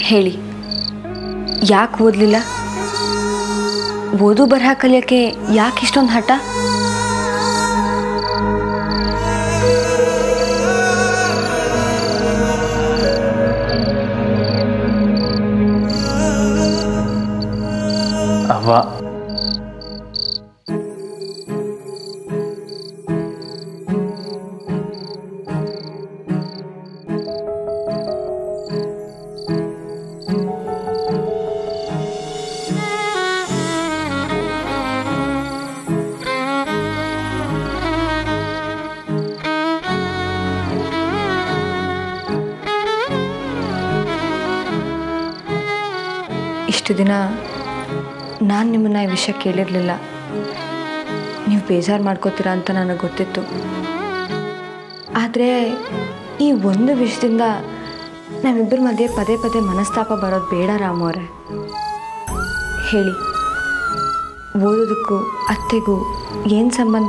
ಹೇಳಿ ಯಾಕೆ ಓದಲಿಲ್ಲ ಓದು ಬರಹ ಕಲಿಯೋಕ್ಕೆ ಯಾಕೆ ಇಷ್ಟೊಂದು ಹಠ ಅವ್ವ ಇಷ್ಟು ದಿನ ನಾನು ನಿಮ್ಮನ್ನ ಈ ವಿಷಯ ಕೇಳಿರಲಿಲ್ಲ ನೀವು ಬೇಜಾರು ಮಾಡ್ಕೋತೀರಾ ಅಂತ ನನಗೆ ಗೊತ್ತಿತ್ತು ಆದರೆ ಈ ಒಂದು ವಿಷಯದಿಂದ ನಮ್ಮಿಬ್ಬರ ಮಧ್ಯೆ ಪದೇ ಪದೇ ಮನಸ್ತಾಪ ಬರೋದು ಬೇಡ ರಾಮು ಅವರೇ ಹೇಳಿ ಓದೋದಕ್ಕೂ ಅತ್ತೆಗೂ ಏನು ಸಂಬಂಧ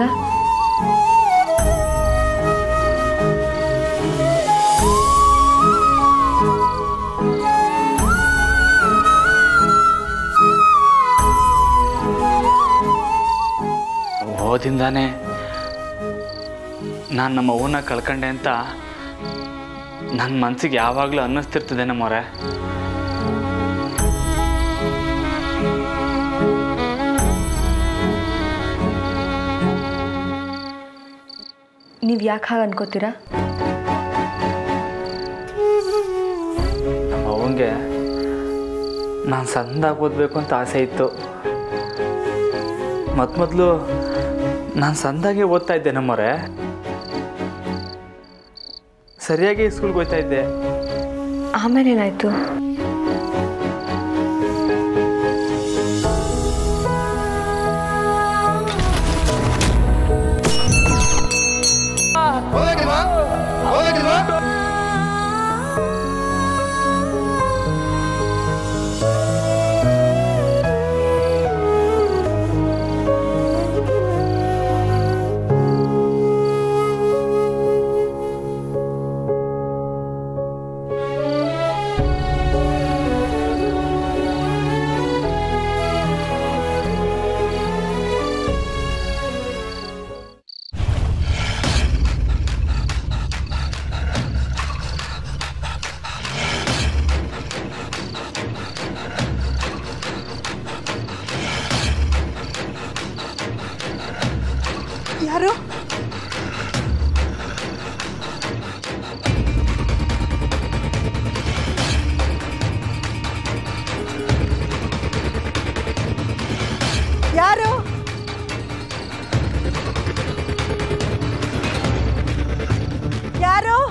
ಓದಿಂದಾನೆ ನಾನು ನಮ್ಮ ಅವ್ವನ ಕಳ್ಕೊಂಡೆ ಅಂತ ನನ್ನ ಮನಸ್ಸಿಗೆ ಯಾವಾಗಲೂ ಅನ್ನಿಸ್ತಿರ್ತದೆ ನಮ್ಮವ್ರೆ ನೀವು ಯಾಕೆ ಹಾಗೆ ಅನ್ಕೋತೀರಾ ನಮ್ಮ ಅವ್ವನಿಗೆ ನಾನು ಸಂದಾಗಿ ಓದಬೇಕು ಅಂತ ಆಸೆ ಇತ್ತು ಮೊತ್ತ ಮೊದಲು ನಾನು ಸಂದಾಗೆ ಓದ್ತಾ ಇದ್ದೆ ನಮ್ಮವ್ರೆ ಸರಿಯಾಗಿ ಸ್ಕೂಲ್ಗೆ ಹೋಗ್ತಾ ಇದ್ದೆ ಆಮೇಲೆ ಏನಾಯಿತು ಯಾರು ಯಾರು ಯಾರು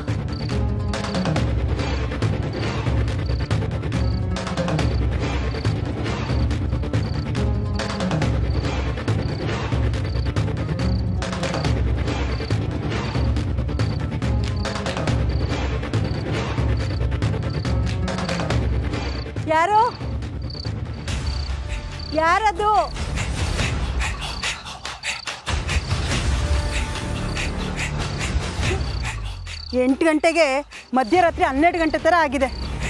ಯಾರು ಯಾರದು ಎಂಟು ಗಂಟೆಗೆ ಮಧ್ಯರಾತ್ರಿ ಹನ್ನೆರಡು ಗಂಟೆ ಥರ ಆಗಿದೆ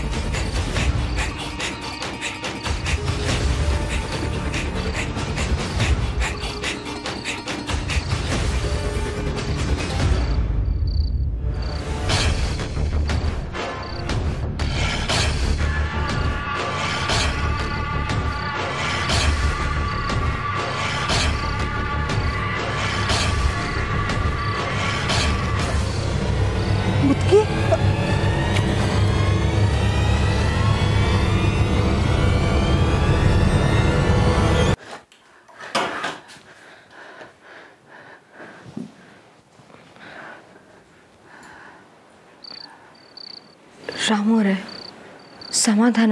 ಮುದುಕಿ ರಾಮೋರೆ ಸಮಾಧಾನ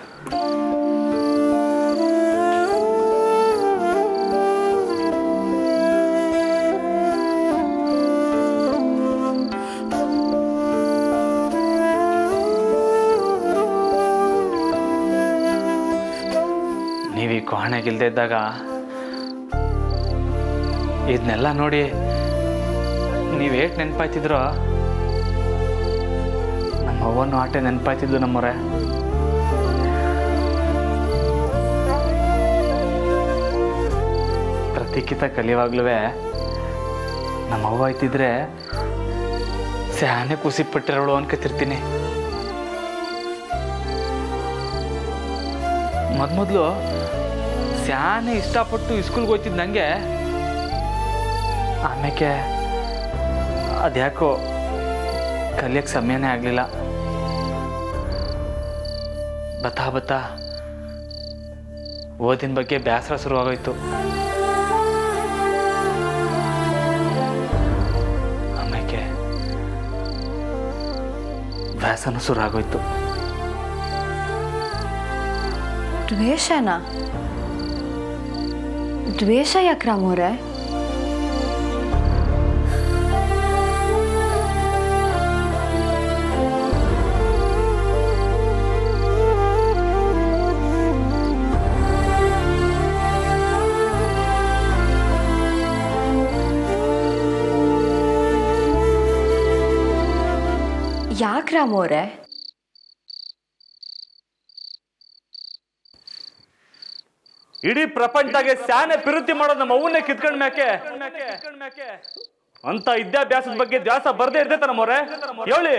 ನೀವು ಈ ಕೋಣೆಗಿಲ್ದೇ ಇದ್ದಾಗ ಇದನ್ನೆಲ್ಲ ನೋಡಿ ನೀವು ಏಟ್ ನೆನಪಾಯ್ತಿದ್ರೋ ನಮ್ಮ ಅವ್ವನು ಆಟೆ ನೆನಪಾಯ್ತಿದ್ಲು ನಮ್ಮವ್ರೆ ಕಿತ ಕಲಿಯುವಾಗ್ಲೂ ನಮ್ಮ ಅವ್ವ ಆಯ್ತಿದ್ರೆ ಸ್ಯಾನೆ ಖುಷಿ ಪಟ್ಟಿರೋಳು ಅನ್ಕೋತಿರ್ತೀನಿ ಮೊದ್ಮೊದ್ಲು ಸ್ಯಾನೆ ಇಷ್ಟಪಟ್ಟು ಸ್ಕೂಲ್ಗೆ ಹೋಗ್ತಿದ್ದು ನನಗೆ ಆಮೇಲೆ ಅದ್ಯಾಕೋ ಕಲಿಯಕ್ಕೆ ಸಮಯನೇ ಆಗಲಿಲ್ಲ ಬತ್ತಾ ಬತ್ತಾ ಓದಿನ ಬಗ್ಗೆ ಬೇಸರ ಶುರುವಾಗೋಯ್ತು ಆಮೇಲೆ ವ್ಯಾಸನೂ ಶುರು ಆಗೋಯ್ತು ದ್ವೇಷನಾ ದ್ವೇಷ ಯಾಕೆ ರಾಮೋರೆ ಯಾಕೆ ರಾಮೋರೆ ಇಡೀ ಪ್ರಪಂಚದಾಗೆ ಸ್ಯಾನೆ ಪಿರುತಿ ಮಾಡೋದು ನಮ್ಮ ಅವನ್ನೇ ಕಿತ್ಕೊಂಡ್ ಮ್ಯಾಕೆ ಅಂತ ವಿದ್ಯಾಭ್ಯಾಸದ ಬಗ್ಗೆ ದ್ಯಾಸ ಬರ್ದೇ ಇರ್ತೈತ ನಮ್ಮವ್ರೆ ಹೇಳಿ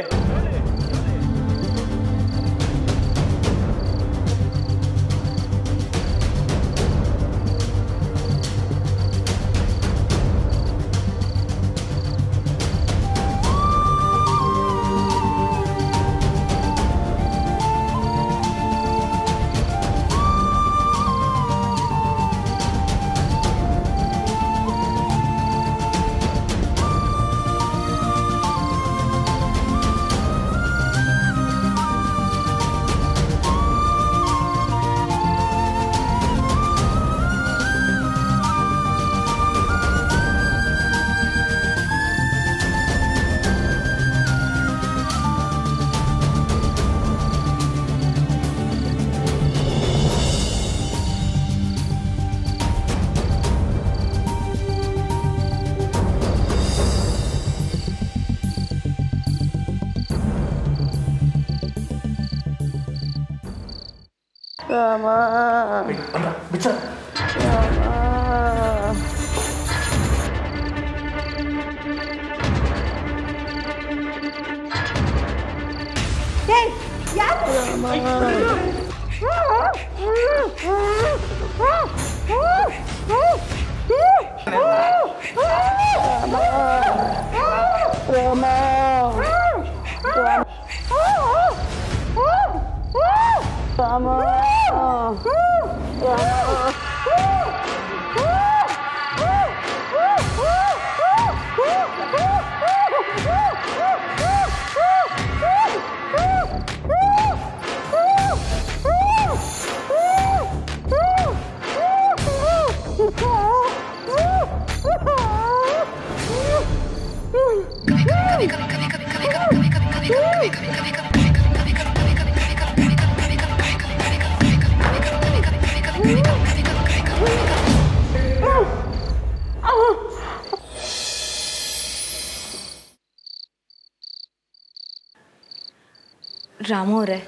ರಾಮು ಅವರೇ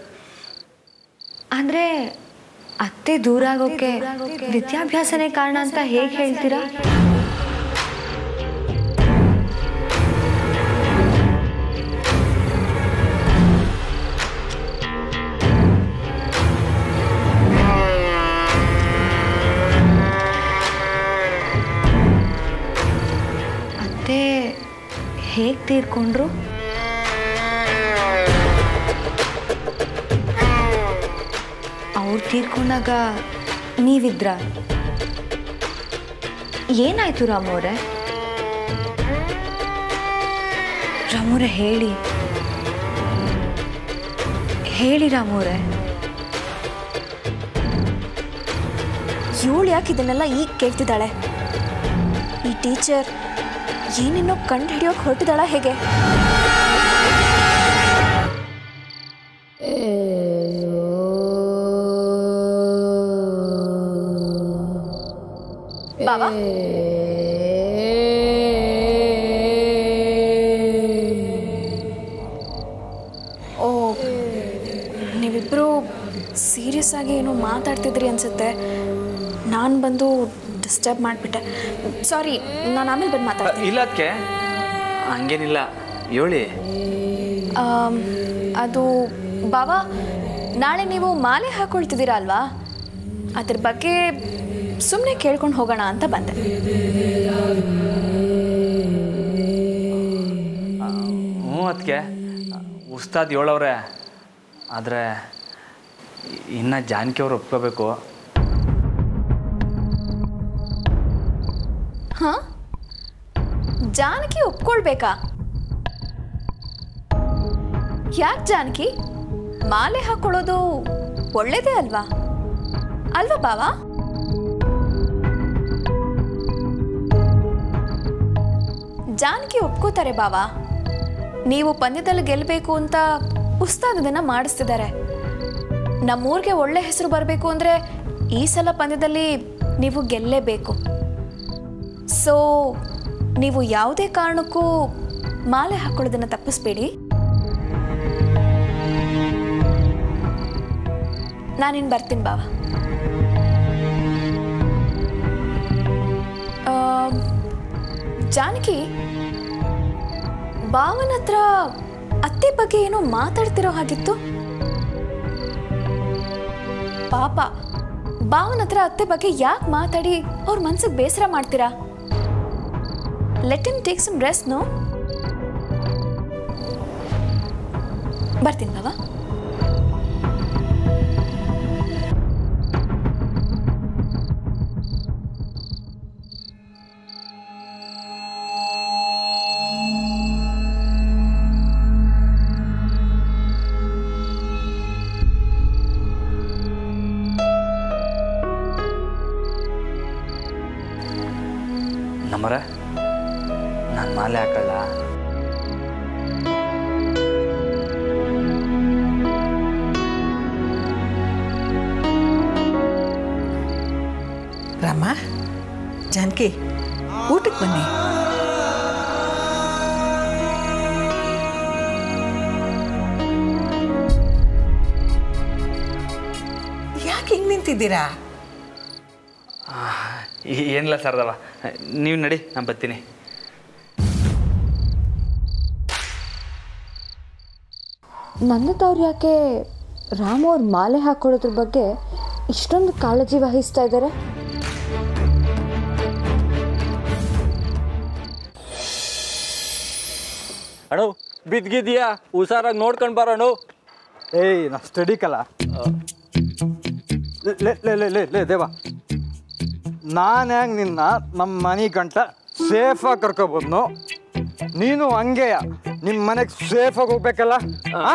ಅಂದರೆ ಅತ್ತೆ ದೂರ ಆಗೋಕ್ಕೆ ವಿದ್ಯಾಭ್ಯಾಸನೇ ಕಾರಣ ಅಂತ ಹೇಗೆ ಹೇಳ್ತೀರಾ ಅತ್ತೆ ಹೇಗೆ ತೀರ್ಕೊಂಡ್ರು ಅವ್ರು ತೀರ್ಕೊಂಡಾಗ ನೀವಿದ್ರ ಏನಾಯ್ತು ರಾಮೋರೆ ರಾಮೋರೆ ಹೇಳಿ ಹೇಳಿ ರಾಮೋರೆ ಇವಳು ಯಾಕೆ ಇದನ್ನೆಲ್ಲ ಈಗ ಕೇಳ್ತಿದ್ದಾಳೆ ಈ ಟೀಚರ್ ಏನೇನೋ ಕಂಡು ಹಿಡಿಯೋಕೆ ಹೊರಟಿದ್ದಾಳ ಹೇಗೆ ಬಾಬಾ ಓ ನೀವಿಬ್ಬರು ಸೀರಿಯಸ್ ಆಗಿ ಏನೋ ಮಾತಾಡ್ತಿದ್ರಿ ಅನ್ಸುತ್ತೆ ನಾನು ಬಂದು ಡಿಸ್ಟರ್ಬ್ ಮಾಡಿಬಿಟ್ಟೆ ಸಾರಿ ನಾನು ಆಮೇಲೆ ಬಂದು ಮಾತಾಡ್ತೀನಿ ಇಲ್ಲ ಅದಕ್ಕೆ ಹಂಗೇನಿಲ್ಲ ಹೇಳಿ ಆಮ್, ಅದು ಬಾಬಾ ನಾಳೆ ನೀವು ಮಾಲೆ ಹಾಕೊಳ್ತಿದ್ದೀರಾ ಅಲ್ವಾ ಅದ್ರ ಬಗ್ಗೆ ಸುಮ್ಮನೆ ಕೇಳ್ಕೊಂಡು ಹೋಗೋಣ ಅಂತ ಬಂದೆ ಹ್ಞೂ ಅದಕ್ಕೆ ಉಸ್ತಾದ್ ಹೇಳವ್ರೆ ಆದರೆ ಇನ್ನು ಜಾನಕಿ ಅವ್ರು ಒಪ್ಕೋಬೇಕು ಹಾಂ ಜಾನಕಿ ಒಪ್ಕೊಳ್ಬೇಕಾ ಯಾಕೆ ಜಾನಕಿ ಮಾಲೆ ಹಾಕೊಳ್ಳೋದು ಒಳ್ಳೇದೇ ಅಲ್ವಾ ಅಲ್ವಾ ಬಾವಾ ಜಾನಕಿ ಒಪ್ಕೋತಾರೆ ಬಾವಾ ನೀವು ಪಂದ್ಯದಲ್ಲಿ ಗೆಲ್ಲಬೇಕು ಅಂತ ಉಸ್ತಾದ್ ಅದನ್ನ ಮಾಡಿಸ್ತಿದ್ದಾರೆ ನಮ್ಮೂರಿಗೆ ಒಳ್ಳೆ ಹೆಸರು ಬರಬೇಕು ಅಂದರೆ ಈ ಸಲ ಪಂದ್ಯದಲ್ಲಿ ನೀವು ಗೆಲ್ಲೇಬೇಕು ಸೊ ನೀವು ಯಾವುದೇ ಕಾರಣಕ್ಕೂ ಮಾಲೆ ಹಾಕೊಳ್ಳೋದನ್ನು ತಪ್ಪಿಸ್ಬೇಡಿ ನಾನಿನ್ ಬರ್ತೀನಿ ಬಾವ ಆ, ಜಾನಕಿ ಬಾವನ ಹತ್ರ ಅತ್ತೆ ಬಗ್ಗೆ ಏನೋ ಮಾತಾಡ್ತಿರೋ ಹಾಗಿತ್ತು ಪಾಪ ಬಾವನ ಹತ್ರ ಅತ್ತೆ ಬಗ್ಗೆ ಯಾಕೆ ಮಾತಾಡಿ ಅವ್ರ ಮನ್ಸಿಗೆ ಬೇಸರ ಮಾಡ್ತೀರಾ let him take some rest ನೋ ಬರ್ತೀನಿ ಬಾವಾ ನಮ್ಮರ ನಾನು ಮಾಲೆ ಹಾಕಲ್ಲ ರಾಮ ಜಾನಕಿ ಊಟಕ್ಕೆ ಬನ್ನಿ ಯಾಕೆ ಹಿಂಗೆ ನಿಂತಿದ್ದೀರಾ ಈ- ಏನಿಲ್ಲ ಸರ್ದವ ನೀವು ನಡಿ ನಾನು ಬರ್ತೀನಿ ನಂದತವ್ರು ಯಾಕೆ ರಾಮು ಅವ್ರ ಮಾಲೆ ಹಾಕೊಳ್ಳೋದ್ರ ಬಗ್ಗೆ ಇಷ್ಟೊಂದು ಕಾಳಜಿ ವಹಿಸ್ತಾ ಇದ್ದಾರೆ ಅಣ್ಣ ಬಿದ್ಗಿದ್ಯಾ ಹುಷಾರಾಗಿ ನೋಡ್ಕೊಂಡು ಬರೋಣ ಏಯ್ ನಾ ಸ್ಟಡಿ ಕಲ ಲೇ ಲೇ ಲೇ ಲೇ ಲೇ ದೇವ ನಾನು ಹೆಂಗೆ ನಿನ್ನ ನಮ್ಮ ಮನೆ ಗಂಟ ಸೇಫಾಗಿ ಕರ್ಕೊಬೋದ್ನು ನೀನು ಹಂಗೆಯ ನಿಮ್ಮ ಮನೆಗೆ ಸೇಫಾಗಿ ಹೋಗ್ಬೇಕಲ್ಲ ಆ?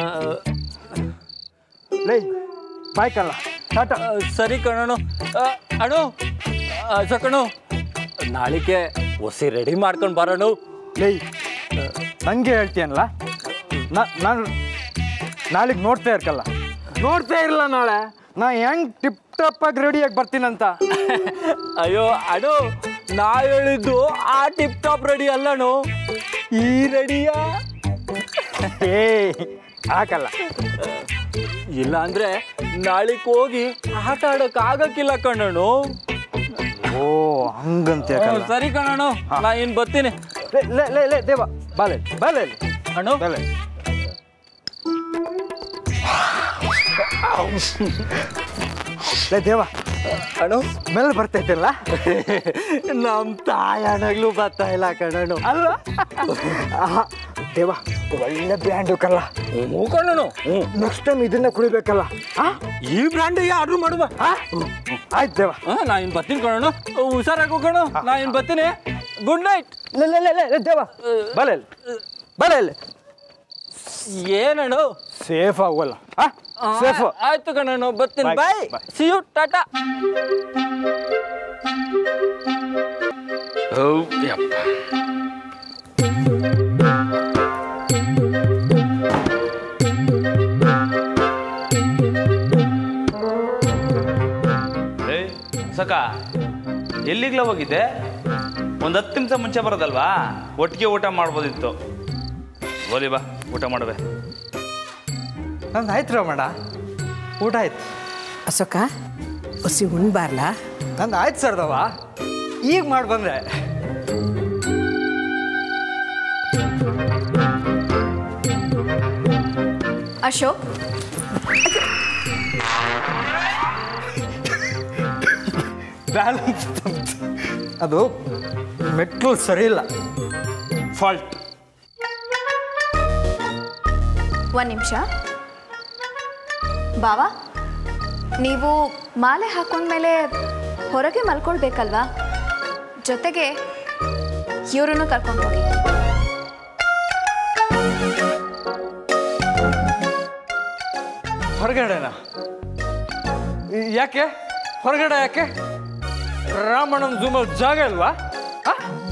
ಲೇ ಬಾಯ್ಕಲ್ಲ ಟಾಟಾ ಸರಿ ಕಣಣ್ಣ ಅಣ್ಣ ಸಕಣು ನಾಳಿಗೆ ಒಸಿ ರೆಡಿ ಮಾಡ್ಕೊಂಡು ಬರೋಣ ಲೇ ನಂಗೆ ಹೇಳ್ತೀಯನಲ್ಲ ನಾನು ನಾಳೆಗೆ ನೋಡ್ತಾ ಇರ್ಕಲ್ಲ ನೋಡ್ತಾ ಇರಲ್ಲ ನಾಳೆ ನಾ ಹೆಂಗ್ ಟಿಪ್ ಟಾಪ್ ಆಗಿ ರೆಡಿಯಾಗಿ ಬರ್ತೀನಂತ ಅಯ್ಯೋ ಅಣ್ಣ ನಾ ಹೇಳಿದ್ದು ಆ ಟಿಪ್ ಟಾಪ್ ರೆಡಿ ಅಲ್ಲಣ್ಣು ಈ ರೆಡಿಯಾ ಏ ಹಾಕಲ್ಲ ಇಲ್ಲ ಅಂದ್ರೆ ನಾಳಿಗೆ ಹೋಗಿ ಆಟ ಆಡಕ್ ಆಗಕ್ಕಿಲ್ಲ ಕಣ್ಣಣ್ಣು ಓ ಹಂಗಂತ ಹ್ಮ್, ಸರಿ ಕಣಣ್ಣ ನಾ ಇನ್ ಬರ್ತೀನಿ ಲೇ ಲೇ ಲೇ ಲೇ ದೇವ ಬಾಲೆ ಬಾಲೆ ಅಣ್ಣ ಬಾಲೆ ಲೇ ದೇವ ಅಣ್ಣ ಸ್ಮೆಲ್ ಬರ್ತೈತಿಲ್ಲ ನಮ್ ತಾಯಣಗ್ಲು ಬರ್ತಾ ಇಲ್ಲ ಕಣಣ್ಣ ಅಲ್ಲ ಆಹಾ, ದೇವ ಒಳ್ಳೆ ಬ್ರ್ಯಾಂಡು ಕಲ್ಲ ಹ್ಞೂ ಕಣಣ್ಣ ಹ್ಞೂ ನೆಕ್ಸ್ಟ್ ಟೈಮ್ ಇದನ್ನ ಕುಡಿಬೇಕಲ್ಲ ಆ? ಈ ಬ್ರ್ಯಾಂಡ್ ಆರ್ಡರ್ ಮಾಡುವ ಆ? ಆಯ್ತು ದೇವ ಹಾ ನಾ ಇನ್ ಬರ್ತೀನಿ ಕಣಣ್ಣ ಹುಷಾರಾಗಿ ಕಣ ನಾ ಇನ್ ಬರ್ತೀನಿ ಗುಡ್ ನೈಟ್ ಲೇ ಲೇ ಲೇ ಲೇ ಲೇ ದೇವ ಬಾಲೆ ಬಾಲೆ ಏನಣ್ಣ ಸೇಫ್ ಆಗೋಲ್ಲ ಸೇಫ್ ಆಯ್ತು ಕಣಣ್ಣ ಬರ್ತೀನಿ Bye, bye bye. See you tata ಓ ಯಪ್ಪ ಏ ಸಕ ಎಲ್ಲಿಗ್ಲ ಹೋಗಿದ್ದೆ ಒಂದು ಹತ್ತು ನಿಮಿಷ ಮುಂಚೆ ಬರೋದಲ್ವಾ ಒಟ್ಟಿಗೆ ಊಟ ಮಾಡ್ಬೋದಿತ್ತು ಗೋಲಿ ಬಾ ಊಟ ಮಾಡುವೆ ನಂದು ಆಯ್ತು ರಮಣ ಊಟ ಆಯ್ತು ಅಶೋಕ ಒಸಿ ಉಣ್ಬಾರ್ಲ ನಂದು ಆಯ್ತು ಸರ್ದವ ಈಗ ಮಾಡಿ ಬಂದೆ ಅಶೋಕ್ ಬ್ಯಾಲೆನ್ಸ್ ಅದು ಮೆಟ್ಲು ಸರಿ ಇಲ್ಲ ಫಾಲ್ಟ್ ಒಂದು ನಿಮಿಷ ಬಾವಾ ನೀವು ಮಾಲೆ ಹಾಕೊಂಡ್ಮೇಲೆ ಹೊರಗೆ ಮಲ್ಕೊಳ್ಬೇಕಲ್ವಾ ಜೊತೆಗೆ ಇವ್ರನ್ನು ಕರ್ಕೊಂಡು ಹೋಗಿ ಹೊರಗಡೆನಾ ಯಾಕೆ ಹೊರಗಡೆ ಯಾಕೆ ರಾಮಣ್ಣನ ಜೂಮಲ್ಲಿ ಜಾಗ ಇಲ್ವಾ ಆ?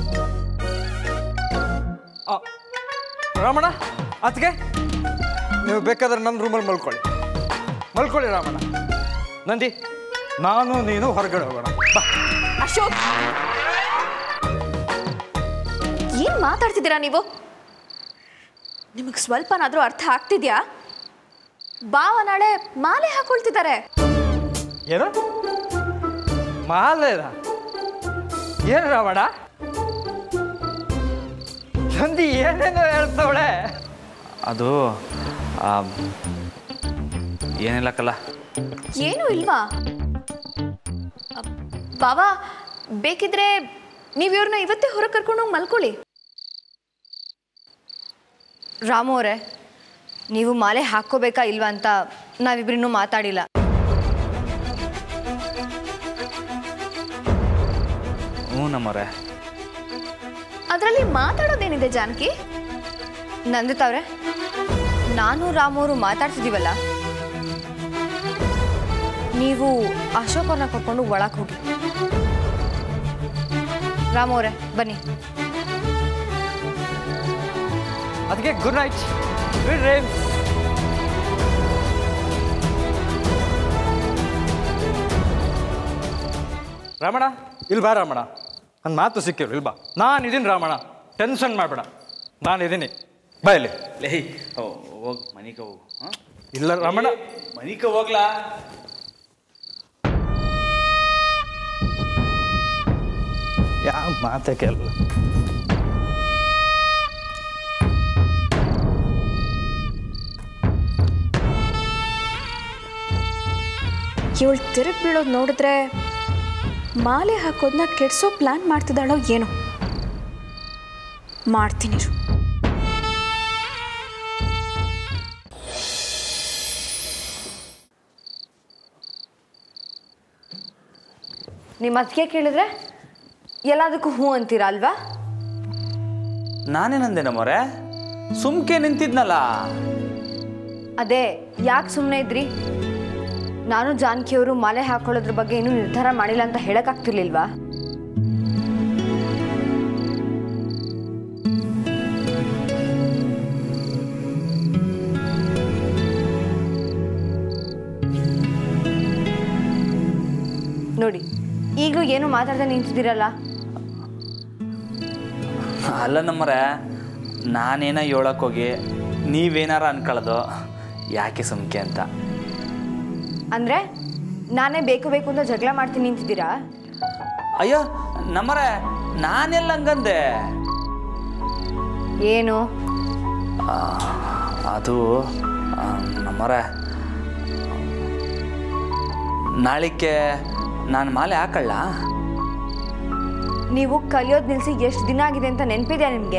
ಆ, ರಾಮಣ್ಣ ಅದಕ್ಕೆ ನೀವು ಬೇಕಾದ್ರೆ ನನ್ನ ರೂಮಲ್ಲಿ ಮಲ್ಕೊಳ್ಳಿ ಮಲ್ಕೊಳ್ಳಿ ರಾಮಣ್ಣ ನಂದಿ ನಾನು ನೀನು ಹೊರಗಡೆ ಹೋಗೋಣ ಬಾ ಅಶೋಕ್ ಏನ್ ಮಾತಾಡ್ತಿದ್ದೀರಾ ನೀವು ನಿಮಗೆ ಸ್ವಲ್ಪನಾದ್ರೂ ಅರ್ಥ ಆಗ್ತಿದ್ಯಾ ಬಾವ ನಾಳೆ ಮಾಲೆ ಹಾಕೊಳ್ತಿದ್ದಾರೆ ಏನು ಮಾಲೇನ ಏನು ರಾವಣ ನಂದಿ ಏನೇನೋ ಹೇಳ್ತವಳೆ ಅದು ಆ, ಏನಿಲ್ಲ ಕಲ್ಲ ಏನೂ ಇಲ್ವಾ ಅ, ಬಾವ ಬೇಕಿದ್ರೆ ನೀವು ಇವ್ರನ್ನ ಇವತ್ತೇ ಹೊರಗೆ ಕರ್ಕೊಂಡು ಹೋಗಿ ಮಲ್ಕೊಳ್ಳಿ ರಾಮು ಅವರೇ ನೀವು ಮಾಲೆ ಹಾಕ್ಕೋಬೇಕಾ ಇಲ್ವಾ ಅಂತ ನಾವಿಬ್ರಿನ್ನೂ ಮಾತಾಡಿಲ್ಲ ಹ್ಞೂ ನಮ್ಮರೆ ಅದರಲ್ಲಿ ಮಾತಾಡೋದೇನಿದೆ ಜಾನಕಿ ನಂದಿತವ್ರೆ ನಾನು ರಾಮು ಅವರು ಮಾತಾಡ್ತಿದ್ದೀವಲ್ಲ ನೀವು ಅಶೋಕ್ ಅವ್ರನ್ನ ಕರ್ಕೊಂಡು ಒಳಗೆ ಹೋಗಿ ರಾಮು ಅವರೇ ಬನ್ನಿ ಅದಕ್ಕೆ good night good dreams Ramana ಇಲ್ಲಿ ಬಾ ರಾಮಣ ನನ್ನ ಮಾತು ಸಿಕ್ಕಿರು ಇಲ್ಲಿ ಬಾ ನಾನು ಇದೀನಿ ರಾಮಣ ಟೆನ್ಷನ್ ಮಾಡಬೇಡ ನಾನು ಇದೀನಿ ಬಾ ಇಲ್ಲಿ ಲೇ ಹೋಗ್ ಮನಿಕ ಹೋಗು ಹಾಂ ಇಲ್ಲ ರಮಣ ಮನಿಕ ಹೋಗ್ಲಾ ಯಾವ ಮಾತೆ ಕೇಳಲ್ಲ ಇವಳು ತಿರುಗಿ ಬೀಳೋದು ನೋಡಿದ್ರೆ ಮಾಲೆ ಹಾಕೋದನ್ನ ಕೆಡ್ಸೋ ಪ್ಲಾನ್ ಮಾಡ್ತಿದ್ದಾಳೋ ಏನೋ ಮಾಡ್ತೀನಿ ಇರು. ನಿಮ್ಮ ಅದಕ್ಕೆ ಕೇಳಿದ್ರೆ ಎಲ್ಲದಕ್ಕೂ ಹ್ಞೂ ಅಂತೀರಾ ಅಲ್ವಾ ನಾನೇನಂದೆ ನಮ್ಮರೆ ಸುಮ್ಕೆ ನಿಂತಿದ್ನಲ್ಲ ಅದೇ ಯಾಕೆ ಸುಮ್ಮನೆ ಇದ್ರಿ ನಾನು ಜಾನಕಿಯವರು ಮಾಲೆ ಹಾಕೊಳ್ಳೋದ್ರ ಬಗ್ಗೆ ಇನ್ನೂ ನಿರ್ಧಾರ ಮಾಡಿಲ್ಲ ಅಂತ ಹೇಳಕ್ಕಾಗ್ತಿರ್ಲಿಲ್ವಾ ನೋಡಿ ಈಗಲೂ ಏನು ಮಾತಾಡ್ದೆ ನಿಂತಿದ್ದೀರಲ್ಲ ಅಲ್ಲ ನಮ್ಮರೆ ನಾನೇನ ಹೇಳೋಕ್ಕೋಗಿ ನೀವೇನಾರ ಅನ್ಕೊಳ್ಳೋದು ಯಾಕೆ ಸುಮ್ಕೆ ಅಂತ ಅಂದರೆ ನಾನೇ ಬೇಕು ಬೇಕು ಅಂತ ಜಗಳ ಮಾಡ್ತೀನಿ ನಿಂತಿದ್ದೀರಾ ಅಯ್ಯೋ ನಮ್ಮರೆ ನಾನೆಲ್ಲ ಹಂಗಂದೆ ಏನು ಆ, ಅದು ಆ, ನಮ್ಮರೆ ನಾಳಿಕೆ ನಾನು ಮಾಲೆ ಹಾಕಳ್ಳ ನೀವು ಕಲಿಯೋದು ನಿಲ್ಲಿಸಿ ಎಷ್ಟು ದಿನ ಆಗಿದೆ ಅಂತ ನೆನಪಿದೆ ನಿಮಗೆ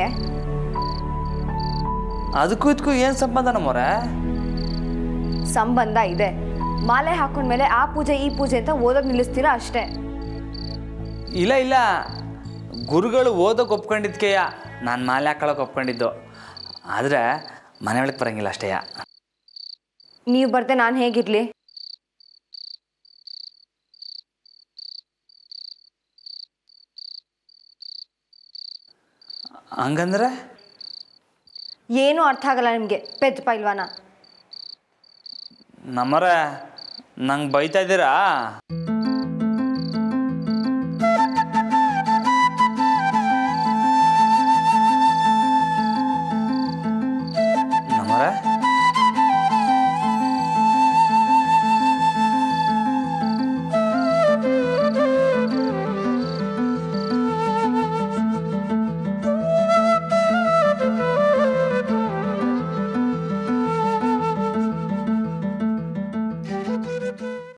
ಅದಕ್ಕೂ ಇದಕ್ಕೂ ಏನು ಸಂಬಂಧ ನಮ್ಮರೆ ಸಂಬಂಧ ಇದೆ ಮಾಲೆ ಹಾಕೊಂಡ್ಮೇಲೆ ಆ ಪೂಜೆ ಈ ಪೂಜೆ ಅಂತ ಓದೋದು ನಿಲ್ಲಿಸ್ತೀರಾ ಅಷ್ಟೇ ಇಲ್ಲ ಇಲ್ಲ ಗುರುಗಳು ಓದೋಕೆ ಒಪ್ಕೊಂಡಿದ್ಕೆಯ ನಾನು ಮಾಲೆ ಹಾಕೊಳ್ಳೋಕೆ ಒಪ್ಕೊಂಡಿದ್ದು ಆದರೆ ಮನೆ ಒಳಗೆ ಬರಂಗಿಲ್ಲ ಅಷ್ಟೇಯ ನೀವು ಬರ್ದೆ ನಾನು ಹೇಗಿರ್ಲಿ ಹಂಗಂದ್ರೆ ಏನೂ ಅರ್ಥ ಆಗಲ್ಲ ನಿಮಗೆ ಪೆದ್ ಪೈಲ್ವಾನ ನಮ್ಮರೆ ನಂಗೆ ಬೈತಾ ಇದ್ದೀರಾ